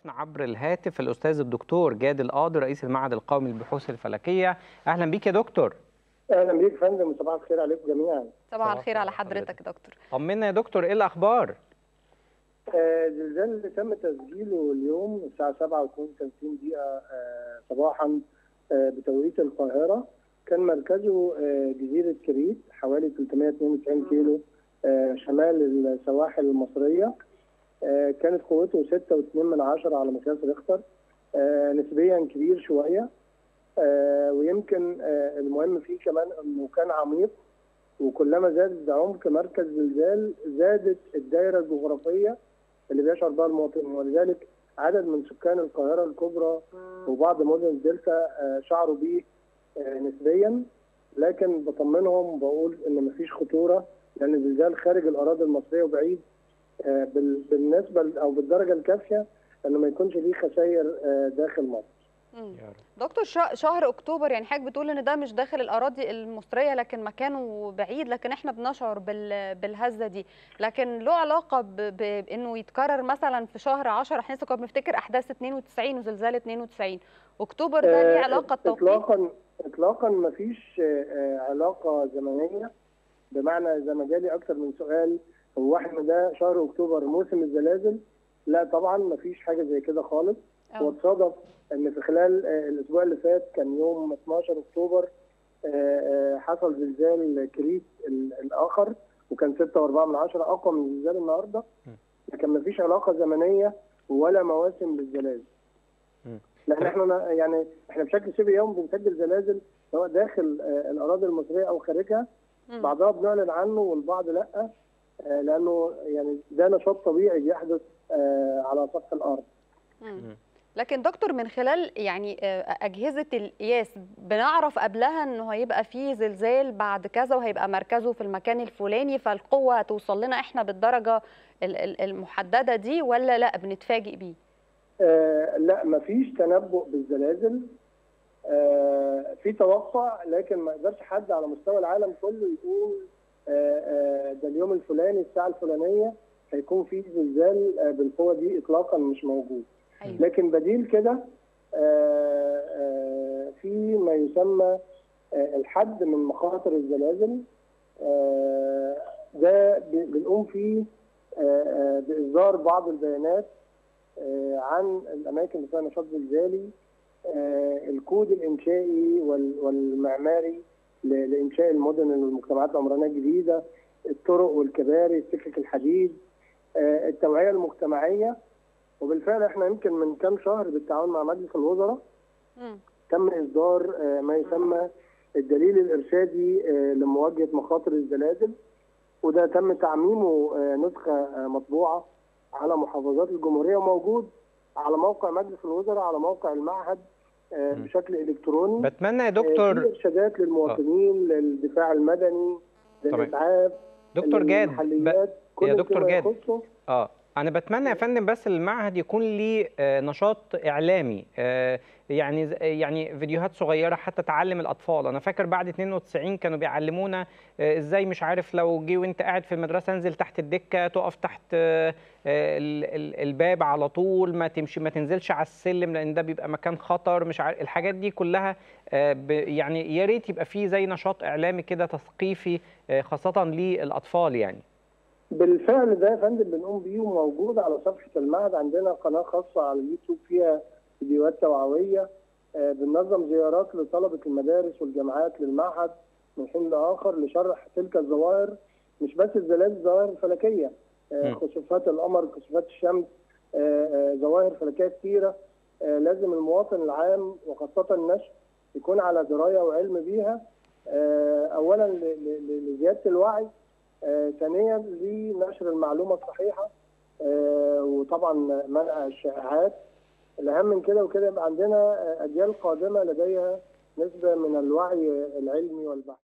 ضيفنا عبر الهاتف الاستاذ الدكتور جاد القاضي رئيس المعهد القومي للبحوث الفلكيه اهلا بيك يا دكتور اهلا بيك يا فندم وصباح الخير عليكم جميعا صباح الخير على حضرتك يا دكتور طمنا يا دكتور ايه الاخبار آه، الزلزال اللي تم تسجيله اليوم الساعه 7:52 دقيقه آه، صباحا آه، بتوقيت القاهره كان مركزه آه، جزيره كريت حوالي 392 كيلو آه، شمال السواحل المصريه آه، كانت قوته 6.2 من عشرة على مقياس ريختر آه، نسبيا كبير شويه آه، ويمكن آه، المهم فيه كمان انه كان عميق وكلما زاد عمق مركز زلزال زادت الدائره الجغرافيه اللي بيشعر بها المواطن ولذلك عدد من سكان القاهره الكبرى وبعض مدن الدلتا آه، شعروا بيه آه، نسبيا لكن بطمنهم بقول ان مفيش خطوره لان الزلزال خارج الاراضي المصريه وبعيد آه، بال- بالنسبه او بالدرجه الكافيه انه ما يكونش ليه خسائر آه، داخل مصر. مم. يا رب دكتور شا- شهر اكتوبر يعني حضرتك بتقول ان ده مش داخل الاراضي المصريه لكن مكانه بعيد لكن احنا بنشعر بال- بالهزه دي لكن له علاقه ب- ب- بانه يتكرر مثلا في شهر 10 احنا لسه كنا بنفتكر احداث 92 وزلزال 92 اكتوبر ده ليه آه، علاقه التوقيت اطلاقا اطلاقا ما فيش علاقه زمنيه بمعنى زي ما جالي اكتر من سؤال هو احنا ده شهر اكتوبر موسم الزلازل لا طبعا ما فيش حاجه زي كده خالص هو أو. اتصادف ان في خلال آه، الاسبوع اللي فات كان يوم 12 اكتوبر آه، آه، حصل زلزال كريت ال- الاخر وكان 6.4 من عشرة اقوى من زلزال النهارده لكن ما فيش علاقه زمنيه ولا مواسم للزلازل مم. لان احنا نا- يعني احنا بشكل شبه يومي بنسجل زلازل سواء داخل آه، الاراضي المصريه او خارجها مم. بعضها بنعلن عنه والبعض لا آه، لانه يعني ده نشاط طبيعي بيحدث آه، على سطح الارض مم. لكن دكتور من خلال يعني آه، أجهزة القياس بنعرف قبلها إنه هيبقى فيه زلزال بعد كذا وهيبقى مركزه في المكان الفلاني فالقوة هتوصل لنا إحنا بالدرجة ال- ال- المحددة دي ولا لا بنتفاجئ بيه؟ آه، لا مفيش تنبؤ بالزلازل آه، في توقع لكن ما يقدرش حد على مستوى العالم كله يقول آه، آه، ده اليوم الفلاني الساعه الفلانيه هيكون في زلزال آه، بالقوه دي اطلاقا مش موجود أيوة. لكن بديل كده آه، آه، في ما يسمى آه، الحد من مخاطر الزلازل آه، ده ب- بنقوم فيه آه، آه، بإصدار بعض البيانات آه، عن الأماكن اللي فيها نشاط زلزالي آه، الكود الإنشائي وال- والمعماري ل- لإنشاء المدن والمجتمعات العمرانية الجديدة الطرق والكباري سكك الحديد آه، التوعية المجتمعية وبالفعل احنا يمكن من كام شهر بالتعاون مع مجلس الوزراء مم. تم اصدار آه، ما يسمى الدليل الارشادي آه، لمواجهه مخاطر الزلازل وده تم تعميمه آه، نسخه آه، مطبوعه على محافظات الجمهوريه وموجود على موقع مجلس الوزراء على موقع المعهد آه، م. بشكل الكتروني بتمنى يا آه، في دكتور ارشادات للمواطنين للدفاع المدني تمام. للاسعاف دكتور جاد ب... للمحليات كل يا دكتور فيما جاد. يخصه اه انا بتمنى يا فندم بس المعهد يكون ليه آه، نشاط اعلامي آه، يعني ز- يعني فيديوهات صغيره حتى تعلم الاطفال انا فاكر بعد 92 كانوا بيعلمونا آه، ازاي مش عارف لو جه وانت قاعد في المدرسه انزل تحت الدكه تقف تحت آه، آه، ال- ال- الباب على طول ما تمشي ما تنزلش على السلم لان ده بيبقى مكان خطر مش عارف الحاجات دي كلها آه، ب- يعني يا ريت يبقى فيه زي نشاط اعلامي كده تثقيفي آه، خاصه للاطفال يعني بالفعل ده يا فندم بنقوم بيه وموجود على صفحه المعهد عندنا قناه خاصه على اليوتيوب فيها فيديوهات توعويه آه، بننظم زيارات لطلبه المدارس والجامعات للمعهد من حين لاخر لشرح تلك الظواهر مش بس الزلازل الظواهر الفلكيه آه، م. خسوفات القمر خسوفات الشمس آه، آه، ظواهر فلكيه كثيره آه، لازم المواطن العام وخاصه النشء يكون على درايه وعلم بيها آه، اولا ل- ل- ل- لزياده الوعي آه، ثانيا لنشر المعلومه الصحيحه آه، وطبعا منع الشائعات الاهم من كده وكده يبقى عندنا آه، اجيال قادمه لديها نسبه من الوعي العلمي والبحث